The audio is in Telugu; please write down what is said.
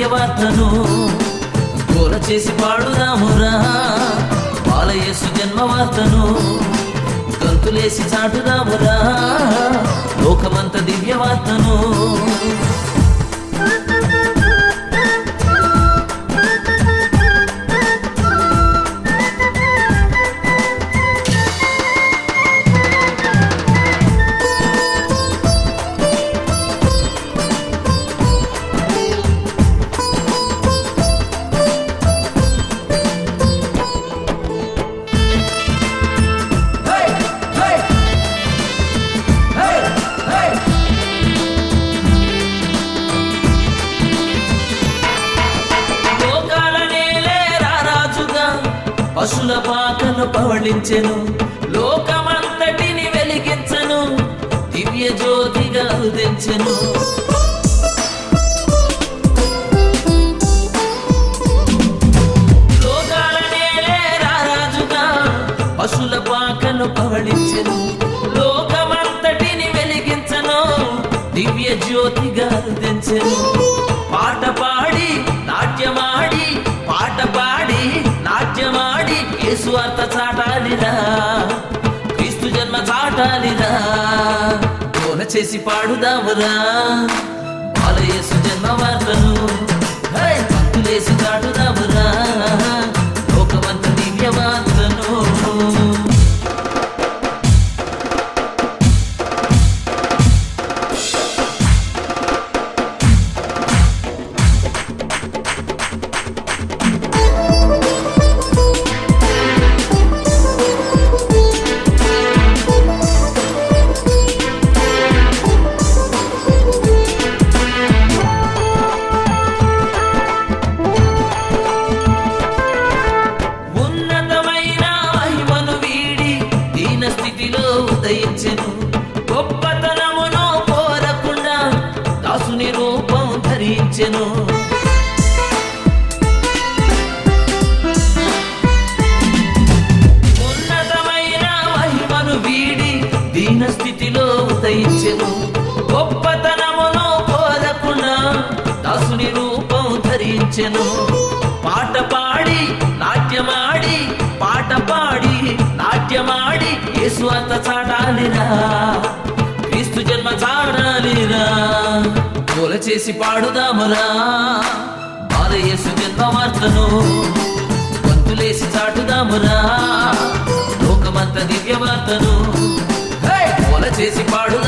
దివ్యవార్తను గోల చేసి పాడుదామురా బాలయేసు జన్మ వార్తను గంతులేసి చాటుదామురా లోకమంత దివ్యవార్తను లోకాల నేలే రారాజుగా పశుల పాకను పవళించెను లోకమంతటిని వెలిగించను దివ్య జ్యోతిగా ఉదించెను లోకాల నేలే రారాజుగా పశుల పాకను పవళించెను లోకమంతటిని వెలిగించను దివ్య జ్యోతిగా ఉదించెను పాట పాడి నాట్యమాడి పాట పాడి నాట్యమాడి యేసు అర్థ చాటాలిరా క్రీస్తు జన్మ చాటాలిరా కోన చేసి పాడుదామురా బాలయేసు జన్మ వార్తను హే, భక్తులేసి చాటుదామురా లోకమంత దివ్య వార్తను ఉన్నతమైన మహిమను వీడి దీన స్థితిలో ఉదయించెను గొప్పతనమును కోరకుండా దాసుని రూపం ధరించెను ఉన్నతమైన మహిమను వీడి దీన స్థితిలో ఉదయించెను గొప్పతనమును కోరకుండా దాసుని రూపం ధరించెను పాట పాడి నాట్యమాడి పాట పాడి నాట్యమాడి యేసు అంత చాటాలిరా క్రీస్తు జన్మ చాడాలిరా పూల చేసి పాడుదామురా బాలయేసు జన్మ వార్తను గంతులేసి చాటుదామురా లోకమంత దివ్య వార్తను హే! పూల చేసి పాడు